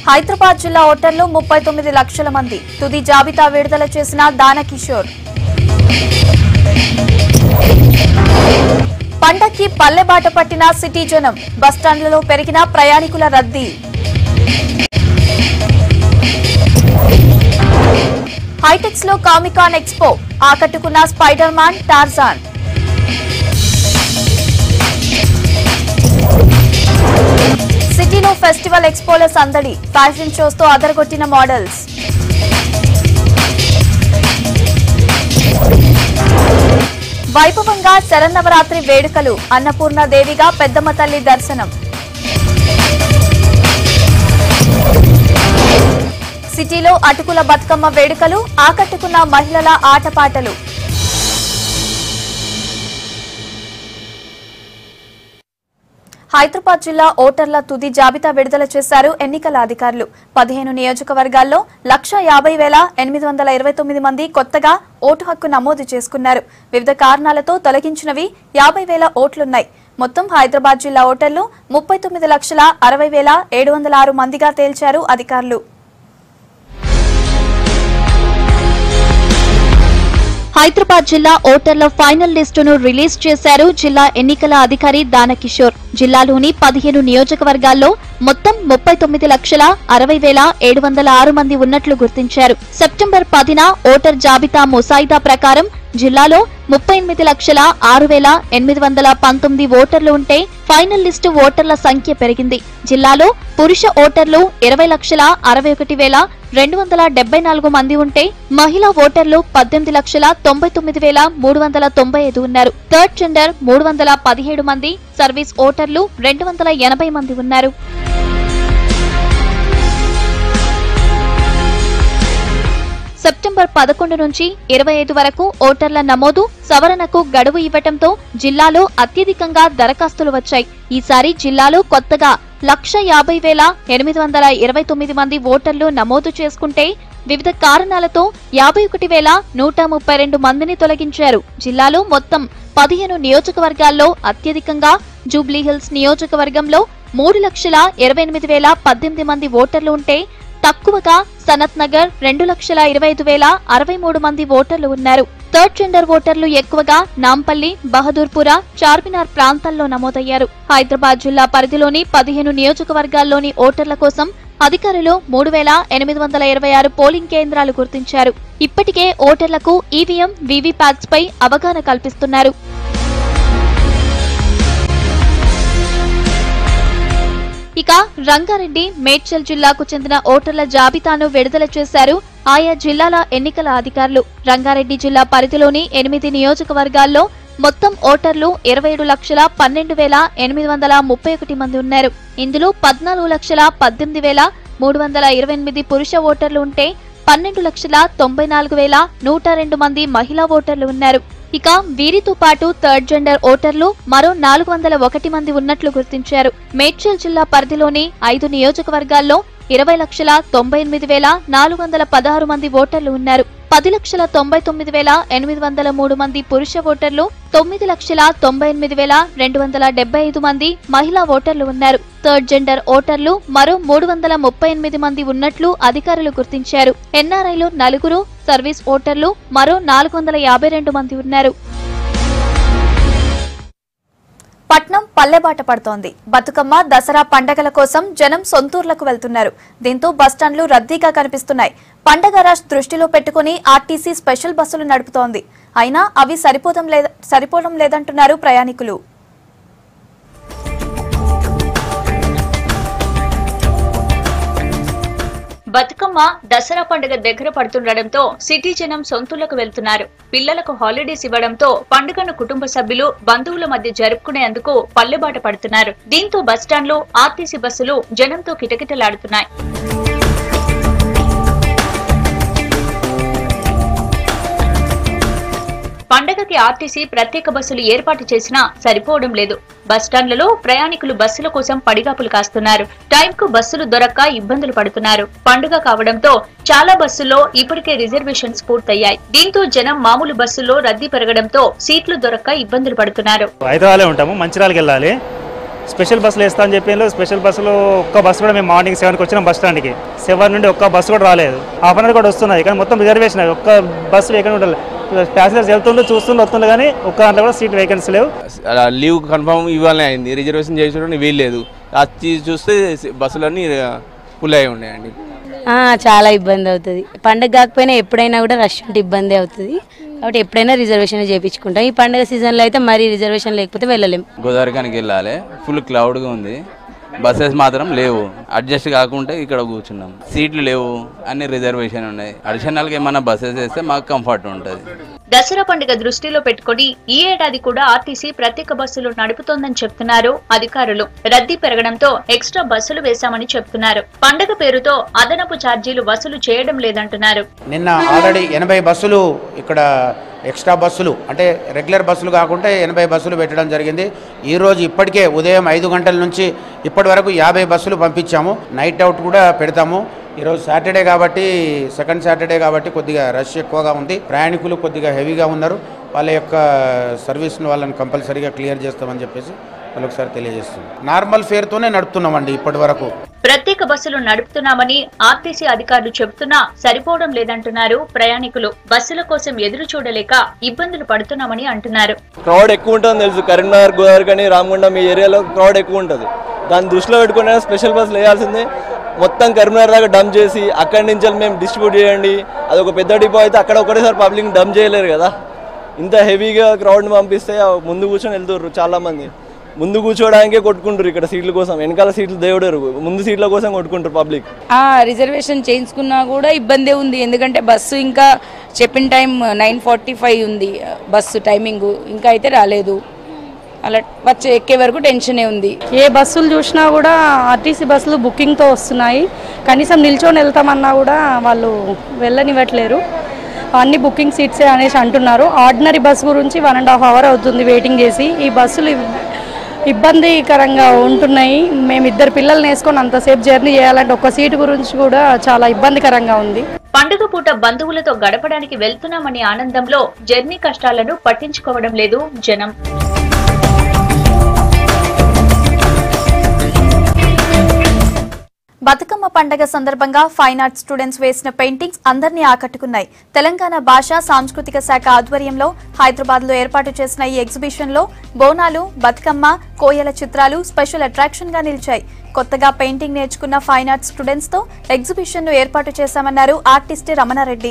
హైదరాబాద్ జిల్లా ఓటర్లు ముప్పై తొమ్మిది లక్షల మంది తుది జాబితా విడుదల చేసిన దానకిషోర్ పండక్కి పల్లెబాట పట్టిన సిటీ జనం బస్టాండ్లలో పెరిగిన ప్రయాణికుల రద్దీ హైటెక్స్ లో కామికాన్ ఎక్స్పో ఆకట్టుకున్న స్పైడర్ మ్యాన్ టార్జాన్ సిటీలో ఫెస్టివల్ ఎక్స్పోల సందడి ఫ్యాషన్ షోస్ తో అదరగొట్టిన మోడల్స్ వైభవంగా శరన్నవరాత్రి వేడుకలు అన్నపూర్ణ దేవిగా పెద్దమ్మ తల్లి దర్శనం సిటీలో అటుకుల బతుకమ్మ వేడుకలు ఆకట్టుకున్న మహిళల ఆటపాటలు హైదరాబాద్ జిల్లా ఓటర్ల తుది జాబితా విడుదల చేశారు ఎన్నికల అధికారులు పదిహేను నియోజకవర్గాల్లో లక్ష యాభై వేల ఎనిమిది వందల ఇరవై తొమ్మిది మంది కొత్తగా ఓటు హక్కు నమోదు చేసుకున్నారు వివిధ కారణాలతో తొలగించినవి యాభై వేల ఓట్లున్నాయి మొత్తం హైదరాబాద్ జిల్లా ఓటర్లు ముప్పై తొమ్మిది లక్షల అరవై వేల ఏడు వందల ఆరు మందిగా తేల్చారు అధికారులు హైదరాబాద్ జిల్లా ఓటర్ల ఫైనల్ లిస్టును రిలీజ్ చేశారు జిల్లా ఎన్నికల అధికారి దానకిషోర్ జిల్లాలోని పదిహేను నియోజకవర్గాల్లో మొత్తం ముప్పై తొమ్మిది లక్షల అరవై వేల ఏడు వందల ఆరు మంది ఉన్నట్లు గుర్తించారు సెప్టెంబర్ పదిన ఓటర్ జాబితా ముసాయిదా ప్రకారం జిల్లాలో ముప్పై ఎనిమిది లక్షల ఆరు వేల ఎనిమిది వందల పంతొమ్మిది ఓటర్లు ఉంటే ఫైనల్ లిస్టు ఓటర్ల సంఖ్య పెరిగింది జిల్లాలో పురుష ఓటర్లు ఇరవై లక్షల అరవై ఒకటి వేల రెండు వందల డెబ్బై నాలుగు మంది ఉంటే మహిళా ఓటర్లు పద్దెనిమిది లక్షల తొంభై తొమ్మిది వేల మూడు వందల తొంభై ఐదు ఉన్నారు థర్డ్ జెండర్ మూడు వందల పదిహేడు మంది సర్వీస్ ఓటర్లు రెండు వందల ఎనభై మంది ఉన్నారు సెప్టెంబర్ పదకొండు నుంచి ఇరవై ఐదు వరకు ఓటర్ల నమోదు సవరణకు గడువు ఇవ్వటంతో జిల్లాలో అత్యధికంగా దరఖాస్తులు వచ్చాయి ఈసారి జిల్లాలో కొత్తగా లక్ష యాభై వేల ఎనిమిది వందల ఇరవై తొమ్మిది మంది ఓటర్లు నమోదు చేసుకుంటే వివిధ కారణాలతో యాభై ఒకటి వేల నూట ముప్పై రెండు మందిని తొలగించారు జిల్లాలో మొత్తం పదిహేను నియోజకవర్గాల్లో అత్యధికంగా జూబ్లీహిల్స్ నియోజకవర్గంలో మూడు లక్షల ఇరవై ఎనిమిది వేల పద్దెనిమిది మంది ఓటర్లు ఉంటే తక్కువగా సనత్ నగర్ రెండు లక్షల ఇరవై ఐదు వేల అరవై మూడు మంది ఓటర్లు ఉన్నారు థర్డ్ జెండర్ ఓటర్లు ఎక్కువగా నాంపల్లి బహదూర్పుర చార్మినార్ ప్రాంతాల్లో నమోదయ్యారు హైదరాబాద్ జిల్లా పరిధిలోని పదిహేను నియోజకవర్గాల్లోని ఓటర్ల కోసం అధికారులు మూడు వేల ఎనిమిది వందల ఇరవై ఆరు పోలింగ్ కేంద్రాలు గుర్తించారు ఇప్పటికే ఓటర్లకు ఈవీఎం వీవీప్యాట్స్ పై అవగాహన కల్పిస్తున్నారు ఇక రంగారెడ్డి మేడ్చల్ జిల్లాకు చెందిన ఓటర్ల జాబితాను విడుదల చేశారు ఆయా జిల్లాల ఎన్నికల అధికారులు రంగారెడ్డి జిల్లా పరిధిలోని ఎనిమిది నియోజకవర్గాల్లో మొత్తం ఓటర్లు ఇరవై ఏడు లక్షల పన్నెండు వేల ఎనిమిది వందల ముప్పై ఒకటి మంది ఉన్నారు ఇందులో పద్నాలుగు లక్షల పద్దెనిమిది వేల మూడు వందల ఇరవై ఎనిమిది పురుష ఓటర్లు ఉంటే పన్నెండు లక్షల తొంభై నాలుగు వేల నూట రెండు మంది మహిళా ఓటర్లు ఉన్నారు ఇక వీరితో పాటు థర్డ్ జెండర్ ఓటర్లు మరో నాలుగు వందల ఒకటి మంది ఉన్నట్లు గుర్తించారు మేడ్చల్ జిల్లా పరిధిలోని ఐదు నియోజకవర్గాల్లో ఇరవై లక్షల తొంభై ఎనిమిది వేల నాలుగు వందల పదహారు మంది ఓటర్లు ఉన్నారు పది లక్షల తొంభై తొమ్మిది వేల ఎనిమిది వందల మూడు మంది పురుష ఓటర్లు తొమ్మిది లక్షల తొంభై ఎనిమిది వేల రెండు వందల డెబ్బై ఐదు మంది మహిళా ఓటర్లు ఉన్నారు థర్డ్ జెండర్ ఓటర్లు మరో మూడు వందల ముప్పై ఎనిమిది మంది ఉన్నట్లు అధికారులు గుర్తించారు ఎన్ఆర్ఐలు నలుగురు సర్వీస్ ఓటర్లు మరో నాలుగు వందల యాభై రెండు మంది ఉన్నారు పట్నం పల్లెబాట పడుతోంది బతుకమ్మ దసరా పండగల కోసం జనం సొంతూర్లకు వెళ్తున్నారు దీంతో బస్టాండ్లు రద్దీగా కనిపిస్తున్నాయి పండగ రష్ దృష్టిలో పెట్టుకుని ఆర్టీసీ స్పెషల్ బస్సులు నడుపుతోంది అయినా అవి సరిపోవడం లేద సరిపోవడం లేదంటున్నారు ప్రయాణికులు బతుకమ్మ దసరా పండుగ దగ్గర పడుతుండటంతో సిటీ జనం సొంతులకు వెళ్తున్నారు పిల్లలకు హాలిడేస్ ఇవ్వడంతో పండుగను కుటుంబ సభ్యులు బంధువుల మధ్య జరుపుకునేందుకు పల్లెబాట పడుతున్నారు దీంతో బస్టాండ్లో ఆర్టీసీ బస్సులు జనంతో కిటకిటలాడుతున్నాయి పండగకి ఆర్టీసీ ప్రత్యేక బస్సులు ఏర్పాటు చేసినా సరిపోవడం లేదు బస్టాండ్లలో ప్రయాణికులు బస్సుల కోసం పడిగాపులు కాస్తున్నారు టైంకు బస్సులు దొరక్క ఇబ్బందులు పడుతున్నారు పండుగ కావడంతో చాలా బస్సుల్లో ఇప్పటికే రిజర్వేషన్స్ పూర్తయ్యాయి దీంతో జనం మామూలు బస్సుల్లో రద్దీ పెరగడంతో సీట్లు దొరక్క ఇబ్బందులు పడుతున్నారు హైదరాబాద్లో ఉంటాము మంచిర్యాలకి వెళ్ళాలి స్పెషల్ బస్సులు వేస్తా అని చెప్పి స్పెషల్ బస్సులు ఒక్క బస్సు కూడా మేము మార్నింగ్ సెవెన్కి వచ్చినాం బస్ స్టాండ్కి సెవెన్ నుండి ఒక్క బస్సు కూడా రాలేదు హాఫ్ అన్ అవర్ కూడా వస్తున్నాయి కానీ మొత్తం రిజర్వేషన్ అవి ఒక్క బస్సు వేకెంట్ ఉండదు ప్యాసింజర్స్ వెళ్తుండే చూస్తుండే వస్తుండే కానీ ఒక్క దాంట్లో కూడా సీట్ వేకెన్సీ లేవు అలా లీవ్ కన్ఫర్మ్ ఇవ్వాలని అయింది రిజర్వేషన్ చేసేటప్పుడు వీల్లేదు అది చూస్తే బస్సులన్నీ ఫుల్ అయి ఉన్నాయండి ఆ, చాలా ఇబ్బంది అవుతుంది పండగ కాకపోయినా ఎప్పుడైనా కూడా రష్ ఉంటే ఇబ్బంది అవుతుంది కాబట్టి ఎప్పుడైనా రిజర్వేషన్ చేయించుకుంటాం ఈ పండగ సీజన్లో అయితే మరీ రిజర్వేషన్ లేకపోతే వెళ్ళలేం గోదావరికానికి వెళ్ళాలి ఫుల్ క్లౌడ్గా ఉంది బస్సెస్ మాత్రం లేవు అడ్జస్ట్ కాకుంటే ఇక్కడ కూర్చున్నాం సీట్లు లేవు అన్ని రిజర్వేషన్ ఉన్నాయి అడిషనల్గా ఏమన్నా బస్సెస్ వేస్తే మాకు కంఫర్ట్ ఉంటుంది దసరా పండుగ దృష్టిలో పెట్టుకుని ఈ ఏడాది కూడా ఆర్టీసీ ప్రత్యేక బస్సులు నడుపుతోందని చెప్తున్నారు అధికారులు రద్దీ పెరగడంతో ఎక్స్ట్రా బస్సులు వేశామని చెప్తున్నారు పండుగ పేరుతో అదనపు ఛార్జీలు వసూలు చేయడం లేదంటున్నారు నిన్న ఆల్రెడీ ఎనభై బస్సులు ఇక్కడ ఎక్స్ట్రా బస్సులు అంటే రెగ్యులర్ బస్సులు కాకుండా ఎనభై బస్సులు పెట్టడం జరిగింది ఈరోజు ఇప్పటికే ఉదయం ఐదు గంటల నుంచి ఇప్పటి వరకు యాభై బస్సులు పంపించాము నైట్ అవుట్ కూడా పెడతాము ఈరోజు సాటర్డే కాబట్టి సెకండ్ సాటర్డే కాబట్టి కొద్దిగా రష్ ఎక్కువగా ఉంది ప్రయాణికులు కొద్దిగా హెవీగా ఉన్నారు వాళ్ళ యొక్క సర్వీస్ను వాళ్ళని కంపల్సరీగా క్లియర్ చేస్తామని చెప్పేసి వాళ్ళు ఒకసారి తెలియజేస్తుంది నార్మల్ ఫేర్తోనే నడుపుతున్నామండి ఇప్పటి వరకు ప్రత్యేక బస్సులు నడుపుతున్నామని ఆర్టీసీ అధికారులు చెబుతున్నా సరిపోవడం లేదంటున్నారు ప్రయాణికులు బస్సుల కోసం ఎదురు చూడలేక ఇబ్బందులు పడుతున్నామని అంటున్నారు క్రౌడ్ ఎక్కువ ఉంటుందని తెలుసు కరీంనగర్ గోదావరి కానీ రామగుండం ఈ ఏరియాలో క్రౌడ్ ఎక్కువ ఉంటుంది దాన్ని దృష్టిలో పెట్టుకుని స్పెషల్ బస్సులు వేయాల్సిందే మొత్తం కరీంనగర్ దాకా డంప్ చేసి అక్కడి నుంచి మేము డిస్ట్రిబ్యూట్ చేయండి అది ఒక పెద్ద డిపో అయితే అక్కడ ఒకటేసారి పబ్లిక్ డంప్ చేయలేరు కదా ఇంత హెవీగా క్రౌడ్ని పంపిస్తే ఆ ముందు కూర్చొని వెళ్తుర్రు చాలా మంది ముందు కూర్చోవడానికే కొట్టుకుంటారు ఇక్కడ సీట్ల కోసం వెనకాల సీట్లు దేవుడరు ముందు సీట్ల కోసం కొట్టుకుంటారు పబ్లిక్ ఆ, రిజర్వేషన్ చేయించుకున్నా కూడా ఇబ్బందే ఉంది ఎందుకంటే బస్సు ఇంకా చెప్పిన టైం నైన్ ఫార్టీ ఫైవ్ ఉంది బస్సు టైమింగ్ ఇంకా అయితే రాలేదు అలా వచ్చే ఎక్కే వరకు టెన్షనే ఉంది ఏ బస్సులు చూసినా కూడా ఆర్టీసీ బస్సులు బుకింగ్తో వస్తున్నాయి కనీసం నిల్చొని వెళ్తామన్నా కూడా వాళ్ళు వెళ్ళనివ్వట్లేరు అన్ని బుకింగ్ సీట్సే అనేసి అంటున్నారు ఆర్డినరీ బస్ గురించి వన్ అండ్ హాఫ్ అవర్ అవుతుంది వెయిటింగ్ చేసి ఈ బస్సులు ఇబ్- ఇబ్బందికరంగా ఉంటున్నాయి మేము ఇద్దరు పిల్లల్ని వేసుకొని అంతసేపు జర్నీ చేయాలంటే ఒక సీటు గురించి కూడా చాలా ఇబ్బందికరంగా ఉంది పండుగ పూట బంధువులతో గడపడానికి వెళ్తున్నామనే ఆనందంలో జర్నీ కష్టాలను పట్టించుకోవడం లేదు జనం బతుకమ్మ పండగ సందర్భంగా ఫైన్ ఆర్ట్స్ స్టూడెంట్స్ వేసిన పెయింటింగ్స్ అందరినీ ఆకట్టుకున్నాయి తెలంగాణ భాష సాంస్కృతిక శాఖ ఆధ్వర్యంలో హైదరాబాద్ లో ఏర్పాటు చేసిన ఈ ఎగ్జిబిషన్ లో బోనాలు బతుకమ్మ కోయల చిత్రాలు స్పెషల్ అట్రాక్షన్ గా నిలిచాయి కొత్తగా పెయింటింగ్ నేర్చుకున్న ఫైన్ ఆర్ట్స్ స్టూడెంట్స్ తో ఎగ్జిబిషన్ ను ఏర్పాటు చేశామన్నారు ఆర్టిస్ట్ రమణారెడ్డి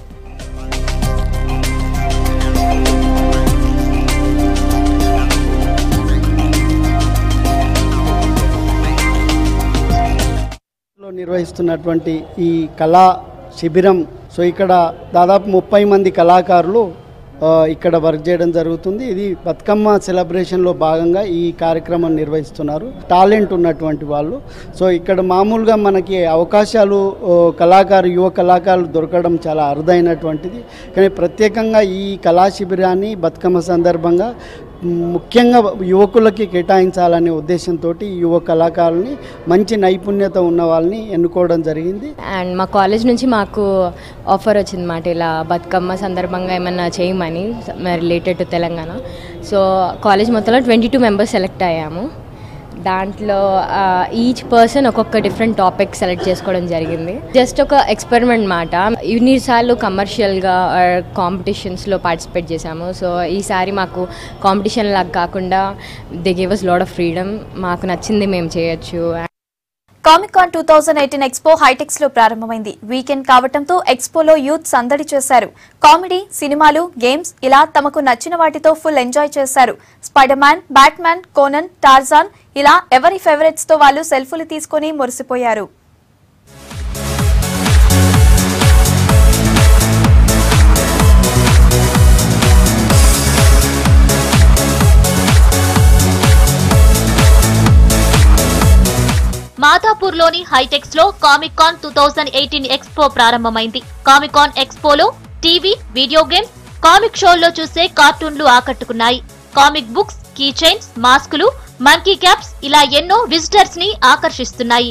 లో నిర్వహిస్తున్నటువంటి ఈ కళా శిబిరం సో ఇక్కడ దాదాపు ముప్పై మంది కళాకారులు ఆ, ఇక్కడ వర్క్ చేయడం జరుగుతుంది ఇది బతుకమ్మ సెలబ్రేషన్లో భాగంగా ఈ కార్యక్రమం నిర్వహిస్తున్నారు టాలెంట్ ఉన్నటువంటి వాళ్ళు సో ఇక్కడ మామూలుగా మనకి అవకాశాలు ఓ, కళాకారు యువ కళాకారులు దొరకడం చాలా అరుదైనటువంటిది కానీ ప్రత్యేకంగా ఈ కళా శిబిరాన్ని బతుకమ్మ సందర్భంగా ముఖ్యంగా యువకులకి కేటాయించాలనే ఉద్దేశంతో యువ కళాకారుల్ని మంచి నైపుణ్యత ఉన్న వాళ్ళని ఎన్నుకోవడం జరిగింది అండ్ మా కాలేజ్ నుంచి మాకు ఆఫర్ వచ్చింది మాట ఇలా బతుకమ్మ సందర్భంగా ఏమన్నా చేయమని related to Telangana so college మొత్తంలో ట్వంటీ టూ మెంబర్స్ సెలెక్ట్ అయ్యాము దాంట్లో ఈచ్ పర్సన్ ఒక్కొక్క డిఫరెంట్ టాపిక్ సెలెక్ట్ చేసుకోవడం జరిగింది జస్ట్ ఒక ఎక్స్పెరిమెంట్ మాట ఇన్నిసార్లు కమర్షియల్గా కాంపిటీషన్స్లో పార్టిసిపేట్ చేశాము సో ఈసారి మాకు కాంపిటీషన్ లాగా కాకుండా they gave us lot of freedom మాకు నచ్చింది మేము చేయొచ్చు కామిక్ కాన్ two thousand eighteen expo HITEX లో ప్రారంభమైంది వీకెండ్ కావటంతో ఎక్స్పోలో యూత్ సందడి చేశారు కామెడీ సినిమాలు గేమ్స్ ఇలా తమకు నచ్చిన వాటితో ఫుల్ ఎంజాయ్ చేశారు Spider Man Batman Conan Tarzan ఇలా ఎవరి ఫేవరెట్స్ తో వాళ్ళు సెల్ఫీలు తీసుకుని మురిసిపోయారు మాదాపూర్లోని హైటెక్స్ లో కామిక్ కాన్ టూ థౌజండ్ ఎయిటీన్ ఎక్స్పో ప్రారంభమైంది కామిక్ కాన్ ఎక్స్పోలో టీవీ వీడియో గేమ్స్ కామిక్ షోల్లో చూసే కార్టూన్లు ఆకట్టుకున్నాయి కామిక్ బుక్స్ కీ చైన్స్ మాస్కులు మంకీ క్యాప్స్ ఇలా ఎన్నో విజిటర్స్ ని ఆకర్షిస్తున్నాయి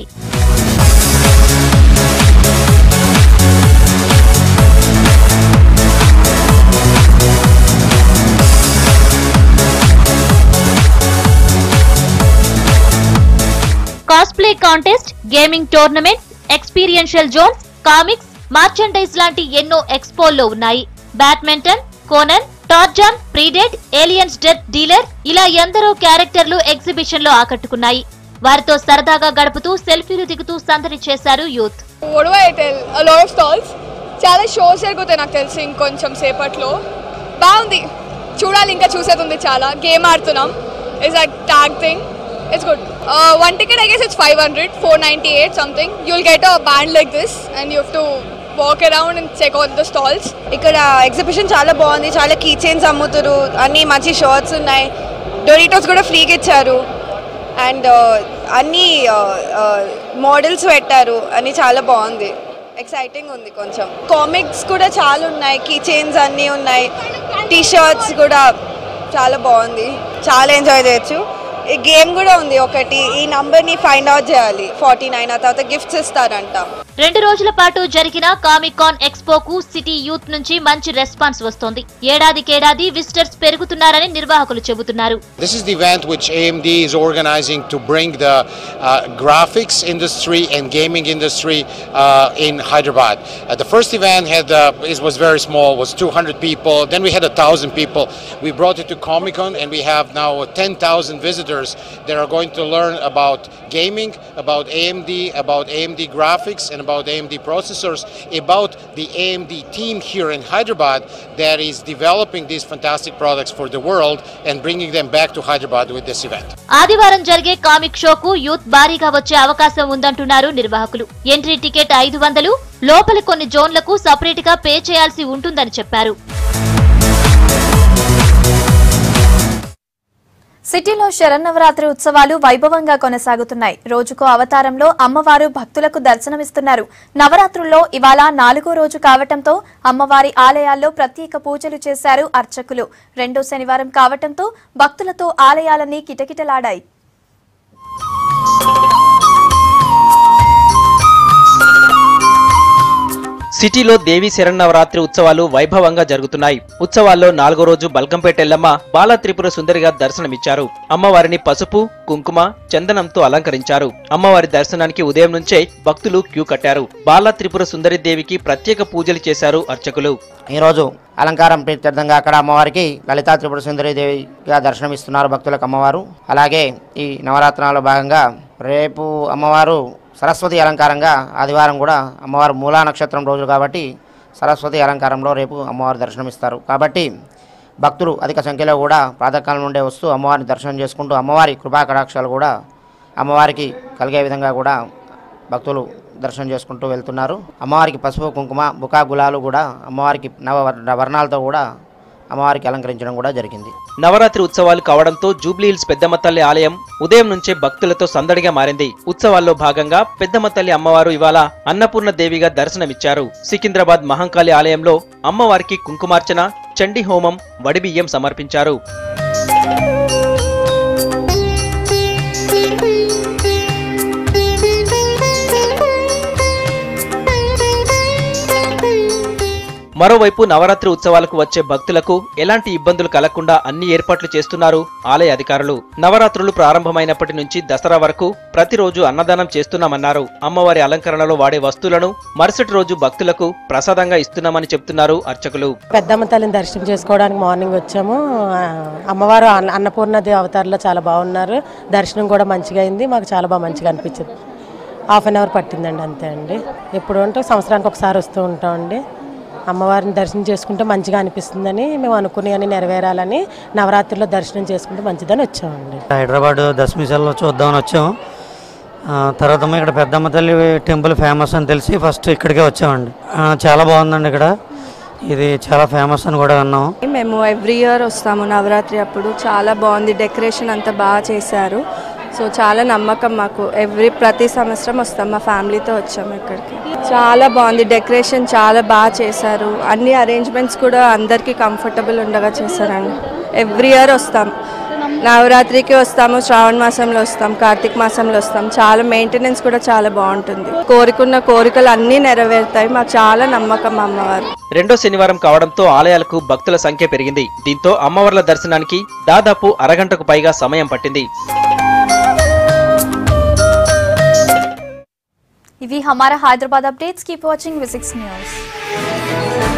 display contest gaming tournaments experiential zones comics merchandise లాంటి ఎన్నో ఎక్స్పోల్లో ఉన్నాయి badminton Conan Tarzan Predator aliens death dealer ఇలా ఎందరో క్యారెక్టర్లు ఎగ్జిబిషన్ లో ఆకట్టుకున్నాయి వారితో సరదాగా గడుపుతూ సెల్ఫీలు దిగుతూ సందడి చేశారు youth What do I tell? A lot of stalls. చాలా షోస్ జరుగుతాయి నాకు తెలిసి ఇంకొంచెం సేపట్లో బాగుంది చూడాలి ఇంకా చూసేది ఉంది చాలా గేమ్ ఆడుతున్నాం is a tag thing it's good one ticket I guess it's five hundred four ninety eight something you will get a band like this and you have to walk around and check out the stalls ఇక్కడ exhibition చాలా బాగుంది చాలా key chains అమ్ముతారు అన్ని మంచి shirts ఉన్నాయి Doritos కూడా ఫ్రీగా ఇచ్చారు అండ్ అన్ని మోడల్స్ పెట్టారు అన్ని చాలా బాగుంది ఎక్సైటింగ్ ఉంది కొంచెం కామిక్స్ కూడా చాలా ఉన్నాయి కీ చైన్స్ అన్నీ ఉన్నాయి టీ షర్ట్స్ కూడా చాలా బాగుంది చాలా ఎంజాయ్ చేయొచ్చు ఈ గేమ్ కూడా ఉంది ఒకటి ఈ నంబర్ని ఫైండ్ అవుట్ చేయాలి ఫార్టీ నైన్ ఆ తర్వాత గిఫ్ట్స్ ఇస్తారంట రెండు రోజుల పాటు జరిగిన కామిక్ కాన్ ఎక్స్పోకు సిటీ యూత్ నుంచి మంచి రెస్పాన్స్ వస్తోంది ఏడాదికేడాది విజిటర్స్ పెరుగుతున్నారని నిర్వాహకులు చెబుతున్నారు This is the event which AMD is organizing to bring the uh, graphics industry and gaming industry uh, in Hyderabad. Uh, the first event had uh, it was very small, was 200 people. Then we had a thousand people. We brought it to Comic Con, and we have now 10,000 visitors that are going to learn about gaming, about AMD, about AMD graphics, and about AMD processors, about the AMD team here in Hyderabad that is developing these fantastic products for the world and bringing them back to Hyderabad with this event. ఆదివారం జరిగే comic షోకు youth భారీగా వచ్చే అవకాశం ఉందంటున్నారు నిర్వాహకులు entry ticket ఐదు వందలు లోపలి కొన్ని జోన్లకు సపరేట్ గా పే చేయాల్సి ఉంటుందని చెప్పారు సిటీలో శరన్నవరాత్రి ఉత్సవాలు వైభవంగా కొనసాగుతున్నాయి రోజుకో అవతారంలో అమ్మవారు భక్తులకు దర్శనమిస్తున్నారు నవరాత్రుల్లో ఇవాళ నాలుగో రోజు కావటంతో అమ్మవారి ఆలయాల్లో ప్రత్యేక పూజలు చేశారు అర్చకులు రెండో శనివారం కావటంతో భక్తులతో ఆలయాలన్నీ కిటకిటలాడాయి సిటీలో దేవి శరన్నవరాత్రి ఉత్సవాలు వైభవంగా జరుగుతున్నాయి ఉత్సవాల్లో నాలుగో రోజు బల్కంపేట ఎల్లమ్మ బాల త్రిపుర సుందరిగా దర్శనమిచ్చారు అమ్మవారిని పసుపు కుంకుమ చందనంతో అలంకరించారు అమ్మవారి దర్శనానికి ఉదయం నుంచే భక్తులు క్యూ కట్టారు బాల త్రిపుర సుందరి దేవికి ప్రత్యేక పూజలు చేశారు అర్చకులు ఈరోజు అలంకారం ప్రీత్యర్థంగా అక్కడ అమ్మవారికి లలితా త్రిపుర సుందరి దేవిగా దర్శనమిస్తున్నారు భక్తులకు అమ్మవారు అలాగే ఈ నవరాత్రాల్లో భాగంగా రేపు అమ్మవారు సరస్వతి అలంకారంగా ఆదివారం కూడా అమ్మవారు మూలా నక్షత్రం రోజు కాబట్టి సరస్వతి అలంకారంలో రేపు అమ్మవారు దర్శనమిస్తారు కాబట్టి భక్తులు అధిక సంఖ్యలో కూడా ప్రాతకాలం నుండే వస్తూ అమ్మవారిని దర్శనం చేసుకుంటూ అమ్మవారి కృపా కటాక్షాలు కూడా అమ్మవారికి కలిగే విధంగా కూడా భక్తులు దర్శనం చేసుకుంటూ వెళ్తున్నారు అమ్మవారికి పసుపు కుంకుమ బుకా గులాలు కూడా అమ్మవారికి నవ వర్ణ- వర్ణాలతో కూడా అమ్మవారికి అలంకరించడం కూడా జరిగింది నవరాత్రి ఉత్సవాలు కావడంతో జూబ్లీహిల్స్ పెద్దమ్మ తల్లి ఆలయం ఉదయం నుంచే భక్తులతో సందడిగా మారింది ఉత్సవాల్లో భాగంగా పెద్దమ్మ తల్లి అమ్మవారు ఇవాళ అన్నపూర్ణ దేవిగా దర్శనమిచ్చారు సికింద్రాబాద్ మహంకాళి ఆలయంలో అమ్మవారికి కుంకుమార్చన చండీ హోమం వడిబియ్యం సమర్పించారు మరోవైపు నవరాత్రి ఉత్సవాలకు వచ్చే భక్తులకు ఎలాంటి ఇబ్బందులు కలగకుండా అన్ని ఏర్పాట్లు చేస్తున్నారు ఆలయ అధికారులు నవరాత్రులు ప్రారంభమైనప్పటి నుంచి దసరా వరకు ప్రతిరోజు అన్నదానం చేస్తున్నామన్నారు అమ్మవారి అలంకరణలో వాడే వస్తువులను మరుసటి రోజు భక్తులకు ప్రసాదంగా ఇస్తున్నామని చెప్తున్నారు అర్చకులు పెద్దమ్మ తల్లిని దర్శనం చేసుకోవడానికి మార్నింగ్ వచ్చాము ఆ, అమ్మవారు అన్న- అన్నపూర్ణదేవి అవతారంలో చాలా బాగున్నారు దర్శనం కూడా మంచిగా అయింది మాకు చాలా బాగా మంచిగా అనిపించింది హాఫ్ అన్ అవర్ పట్టిందండి అంతే అండి ఎప్పుడు అంటే సంవత్సరానికి ఒకసారి వస్తూ ఉంటామండి అమ్మవారిని దర్శనం చేసుకుంటే మంచిగా అనిపిస్తుందని మేము అనుకుని అని నెరవేరాలని నవరాత్రిలో దర్శనం చేసుకుంటే మంచిదని వచ్చామండి హైదరాబాద్ దశమిశాలలో చూద్దామని వచ్చాం ఆ, తర్వాత ఏమో ఇక్కడ పెద్దమ్మ తల్లి టెంపుల్ ఫేమస్ అని తెలిసి ఫస్ట్ ఇక్కడికే వచ్చామండి ఆ, చాలా బాగుందండి ఇక్కడ ఇది చాలా ఫేమస్ అని కూడా విన్నాం మేము ఎవ్రీ ఇయర్ వస్తాము నవరాత్రి అప్పుడు చాలా బాగుంది డెకరేషన్ అంతా బాగా చేశారు సో చాలా నమ్మకం మాకు ఎవ్రీ ప్రతి సంవత్సరం వస్తాం మా ఫ్యామిలీతో వచ్చాము ఇక్కడికి చాలా బాగుంది డెకరేషన్ చాలా బాగా చేశారు అన్ని అరేంజ్మెంట్స్ కూడా అందరికీ కంఫర్టబుల్ ఉండగా చేశారండి ఎవ్రీ ఇయర్ వస్తాం నవరాత్రికి వస్తాము శ్రావణ మాసంలో వస్తాం కార్తీక మాసంలో వస్తాం చాలా మెయింటెనెన్స్ కూడా చాలా బాగుంటుంది కోరుకున్న కోరికలు అన్నీ నెరవేరుతాయి మాకు చాలా నమ్మకం అమ్మవారు రెండో శనివారం కావడంతో ఆలయాలకు భక్తుల సంఖ్య పెరిగింది దీంతో అమ్మవార్ల దర్శనానికి దాదాపు అరగంటకు పైగా సమయం పట్టింది ఇవి హమారా Hyderabad updates keep watching V six news